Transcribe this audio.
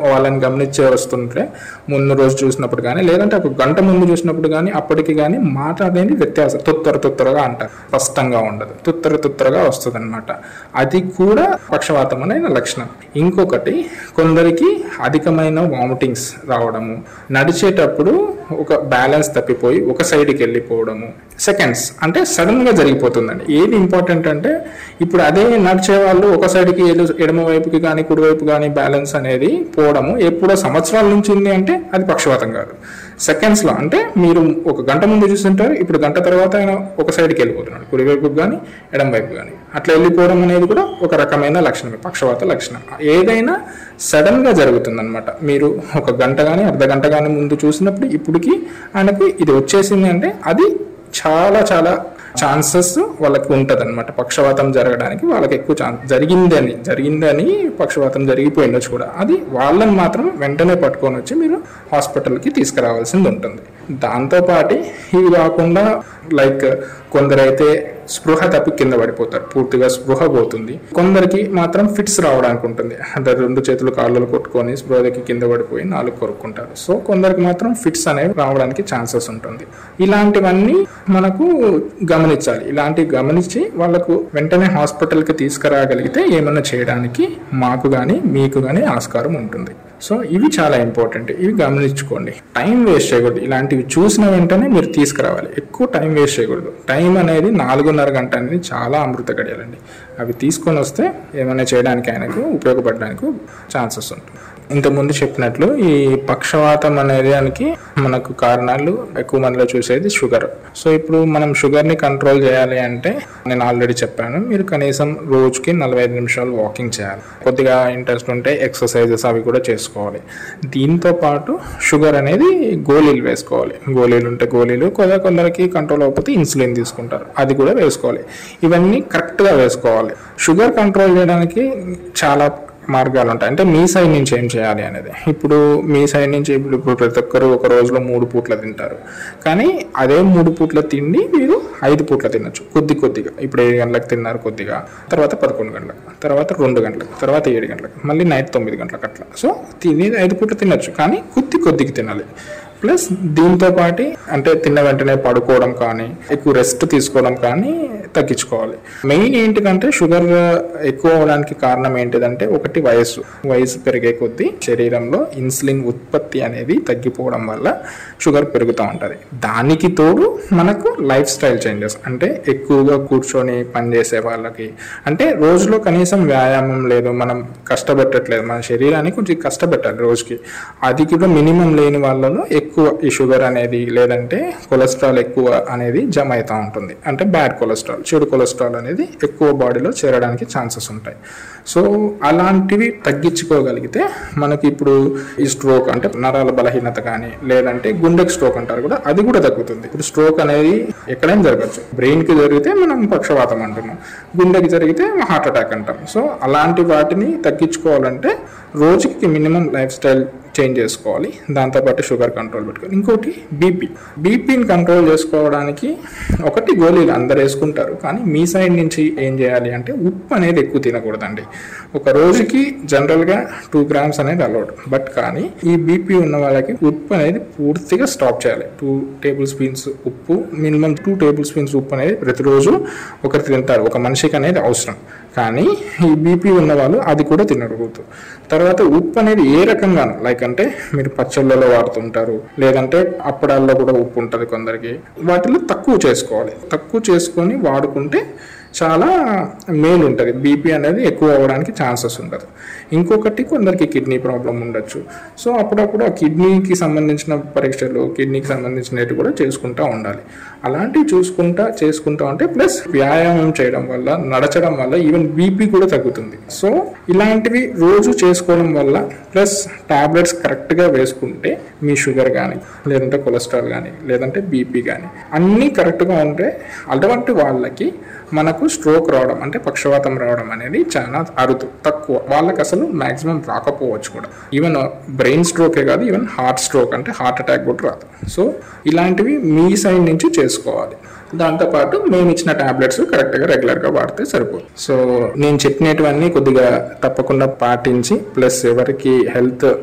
వాళ్ళని గమనించే వస్తుంటే ముందు రోజు చూసినప్పుడు కానీ లేదంటే ఒక గంట ముందు చూసినప్పుడు కానీ అప్పటికి కానీ మాట అనేది వ్యత్యాసం తుత్తర తుత్తరగా అంటారు స్పష్టంగా ఉండదు తుత్తర తుత్తరగా వస్తుంది అనమాట అది కూడా పక్షవాతం అనే లక్షణం ఇంకొకటి కొందరికి అధికమైన వామిటింగ్స్ రావడము నడిచేటప్పుడు ఒక బ్యాలెన్స్ తప్పిపోయి ఒక సైడ్కి వెళ్ళిపోవడము సెకండ్స్ అంటే సడన్ గా జరిగిపోతుందండి ఏది ఇంపార్టెంట్ అంటే ఇప్పుడు అదే నడిచే వాళ్ళు ఒక సైడ్కి ఎడు- ఎడమ వైపుకి కానీ కుడివైపు కానీ బ్యాలెన్స్ అనేది పోవడము ఎప్పుడో సంవత్సరాల నుంచి ఉంది అంటే అది పక్షవాతం కాదు సెకండ్స్ లో అంటే మీరు ఒక గంట ముందు చూస్తుంటారు ఇప్పుడు గంట తర్వాత ఆయన ఒక సైడ్కి వెళ్ళిపోతున్నాడు కుడివైపుకి కానీ ఎడమ వైపు కానీ అట్లా వెళ్ళిపోవడం అనేది కూడా ఒక రకమైన లక్షణమే పక్షవాత లక్షణం ఏదైనా సడన్ గా జరుగుతుంది అనమాట మీరు ఒక గంట కానీ అర్ధ గంట కానీ ముందు చూసినప్పుడు ఇప్పటికి ఆయనకి ఇది వచ్చేసింది అంటే అది చాలా చాలా ఛాన్సెస్ వాళ్ళకి ఉంటుంది అనమాట పక్షవాతం జరగడానికి వాళ్ళకి ఎక్కువ ఛాన్స్ జరిగిందని జరిగిందని పక్షవాతం జరిగిపోయిండొచ్చు కూడా అది వాళ్ళని మాత్రం వెంటనే పట్టుకొని వచ్చి మీరు హాస్పిటల్కి తీసుకురావాల్సింది ఉంటుంది దాంతోపాటు ఇవి కాకుండా లైక్ కొందరైతే స్పృహ తప్పి కింద పడిపోతారు పూర్తిగా స్పృహ పోతుంది కొందరికి మాత్రం ఫిట్స్ రావడానికి ఉంటుంది అంటే రెండు చేతులు కాళ్ళు కొట్టుకొని స్పృహకి కింద పడిపోయి నాలుగు కొరుక్కుంటారు సో కొందరికి మాత్రం ఫిట్స్ అనేవి రావడానికి ఛాన్సెస్ ఉంటుంది ఇలాంటివన్నీ మనకు గమనించాలి ఇలాంటివి గమనించి వాళ్ళకు వెంటనే హాస్పిటల్కి తీసుకురాగలిగితే ఏమన్నా చేయడానికి మాకు కానీ మీకు కానీ ఆస్కారం ఉంటుంది సో ఇవి చాలా ఇంపార్టెంట్ ఇవి గమనించుకోండి టైం వేస్ట్ చేయకూడదు ఇలాంటివి చూసిన వెంటనే మీరు తీసుకురావాలి ఎక్కువ టైం వేస్ట్ చేయకూడదు టైం అనేది నాలుగున్నర గంట అనేది చాలా అమృత గడియాలండి అవి తీసుకొని వస్తే ఏమైనా చేయడానికి ఆయనకు ఉపయోగపడడానికి ఛాన్సెస్ ఉంటుంది ఇంతకుముందు చెప్పినట్లు ఈ పక్షవాతం అనే దానికి మనకు కారణాలు ఎక్కువ మందిలో చూసేది షుగర్ సో ఇప్పుడు మనం షుగర్ని కంట్రోల్ చేయాలి అంటే నేను ఆల్రెడీ చెప్పాను మీరు కనీసం రోజుకి నలభై ఐదు నిమిషాలు వాకింగ్ చేయాలి కొద్దిగా ఇంట్రెస్ట్ ఉంటే ఎక్సర్సైజెస్ అవి కూడా చేసుకోవాలి దీంతో పాటు షుగర్ అనేది గోళీలు వేసుకోవాలి గోళీలు ఉంటే గోళీలు కొద్దిగా కొందరికి కంట్రోల్ అవ్వకపోతే ఇన్సులిన్ తీసుకుంటారు అది కూడా వేసుకోవాలి ఇవన్నీ కరెక్ట్గా వేసుకోవాలి షుగర్ కంట్రోల్ చేయడానికి చాలా మార్గాలు ఉంటాయి అంటే మీ సైడ్ నుంచి ఏం చేయాలి అనేది ఇప్పుడు మీ సైడ్ నుంచి ఇప్పుడు ఇప్పుడు ప్రతి ఒక్కరు ఒక రోజులో మూడు పూట్ల తింటారు కానీ అదే మూడు పూట్ల తిండి మీరు ఐదు పూట్ల తినొచ్చు కొద్ది కొద్దిగా ఇప్పుడు ఏడు గంటలకు తిన్నారు కొద్దిగా తర్వాత పదకొండు గంటలకు తర్వాత రెండు గంటలకు తర్వాత ఏడు గంటలకు మళ్ళీ నైట్ తొమ్మిది గంటలకు అట్లా సో తిని ఐదు పూట్ల తినొచ్చు కానీ కొద్ది కొద్దిగా తినాలి ప్లస్ దీంతో పాటు అంటే తిన్న వెంటనే పడుకోవడం కానీ ఎక్కువ రెస్ట్ తీసుకోవడం కానీ తగ్గించుకోవాలి మెయిన్ ఏంటిదంటే షుగర్ ఎక్కువ అవడానికి కారణం ఏంటిదంటే ఒకటి వయసు వయసు పెరిగే కొద్దీ శరీరంలో ఇన్సులిన్ ఉత్పత్తి అనేది తగ్గిపోవడం వల్ల షుగర్ పెరుగుతూ ఉంటుంది దానికి తోడు మనకు లైఫ్ స్టైల్ చేంజెస్ అంటే ఎక్కువగా కూర్చొని పనిచేసే వాళ్ళకి అంటే రోజులో కనీసం వ్యాయామం లేదు మనం కష్టపెట్టట్లేదు మన శరీరాన్ని కొంచెం కష్టపెట్టాలి రోజుకి అది కూడా మినిమం లేని వాళ్ళలో ఎక్కువ ఈ షుగర్ అనేది లేదంటే కొలెస్ట్రాల్ ఎక్కువ అనేది జమ అవుతూ ఉంటుంది అంటే బ్యాడ్ కొలెస్ట్రాల్ చెడు కొలెస్ట్రాల్ అనేది ఎక్కువ బాడీలో చేరడానికి ఛాన్సెస్ ఉంటాయి సో అలాంటివి తగ్గించుకోగలిగితే మనకి ఇప్పుడు ఈ స్ట్రోక్ అంటే నరాల బలహీనత కానీ లేదంటే గుండెకి స్ట్రోక్ అంటారు కూడా అది కూడా తగ్గుతుంది ఇప్పుడు స్ట్రోక్ అనేది ఎక్కడైనా జరగచ్చు బ్రెయిన్ కి జరిగితే మనం పక్షవాతం అంటున్నాం గుండెకి జరిగితే హార్ట్ అటాక్ అంటాం సో అలాంటి వాటిని తగ్గించుకోవాలంటే రోజుకి మినిమం లైఫ్ స్టైల్ చేంజ్ చేసుకోవాలి దాంతోపాటు షుగర్ కంట్రోల్ పెట్టుకోవాలి ఇంకోటి బీపీ బీపీని కంట్రోల్ చేసుకోవడానికి ఒకటి గోళీలు అందరు వేసుకుంటారు కానీ మీ సైడ్ నుంచి ఏం చేయాలి అంటే ఉప్పు అనేది ఎక్కువ తినకూడదండి ఒక రోజుకి జనరల్గా టూ గ్రామ్స్ అనేది అలౌడ్ బట్ కానీ ఈ బీపీ ఉన్న వాళ్ళకి ఉప్పు అనేది పూర్తిగా స్టాప్ చేయాలి టూ టేబుల్ స్పూన్స్ ఉప్పు మినిమం టూ టేబుల్ స్పూన్స్ ఉప్పు అనేది ప్రతిరోజు ఒకరు తింటారు ఒక మనిషికి అనేది అవసరం కానీ ఈ బీపీ ఉన్న వాళ్ళు అది కూడా తినకూడదు తర్వాత ఉప్పు అనేది ఏ రకంగాను లైక్ అంటే మీరు పచ్చళ్ళలో వాడుతుంటారు లేదంటే అప్పడాల్లో కూడా ఉప్పు ఉంటుంది కొందరికి వాటిలో తక్కువ చేసుకోవాలి తక్కువ చేసుకొని వాడుకుంటే చాలా మేలు ఉంటుంది బీపీ అనేది ఎక్కువ అవ్వడానికి ఛాన్సెస్ ఉండదు ఇంకొకటి కొందరికి కిడ్నీ ప్రాబ్లం ఉండొచ్చు సో అప్పుడప్పుడు ఆ కిడ్నీకి సంబంధించిన పరీక్షలు కిడ్నీకి సంబంధించినవి కూడా చేసుకుంటూ ఉండాలి అలాంటివి చూసుకుంటా చేసుకుంటా ఉంటే ప్లస్ వ్యాయామం చేయడం వల్ల నడచడం వల్ల ఈవెన్ బీపీ కూడా తగ్గుతుంది సో ఇలాంటివి రోజు చేసుకోవడం వల్ల ప్లస్ టాబ్లెట్స్ కరెక్ట్గా వేసుకుంటే మీ షుగర్ కానీ లేదంటే కొలెస్ట్రాల్ కానీ లేదంటే బీపీ కానీ అన్నీ కరెక్ట్గా ఉంటే అటువంటి వాళ్ళకి మనకు స్ట్రోక్ రావడం అంటే పక్షవాతం రావడం అనేది చాలా అరుదు తక్కువ వాళ్ళకి అసలు మాక్సిమం రాకపోవచ్చు కూడా ఈవెన్ బ్రెయిన్ స్ట్రోకే కాదు ఈవెన్ హార్ట్ స్ట్రోక్ అంటే హార్ట్ అటాక్ కూడా రాదు సో ఇలాంటివి మీ సైడ్ నుంచి చేసుకోవాలి దాంతోపాటు మేము ఇచ్చిన టాబ్లెట్స్ కరెక్ట్గా రెగ్యులర్గా వాడితే సరిపోతుంది సో నేను చెప్పినటువన్నీ కొద్దిగా తప్పకుండా పాటించి ప్లస్ ఎవరికి హెల్త్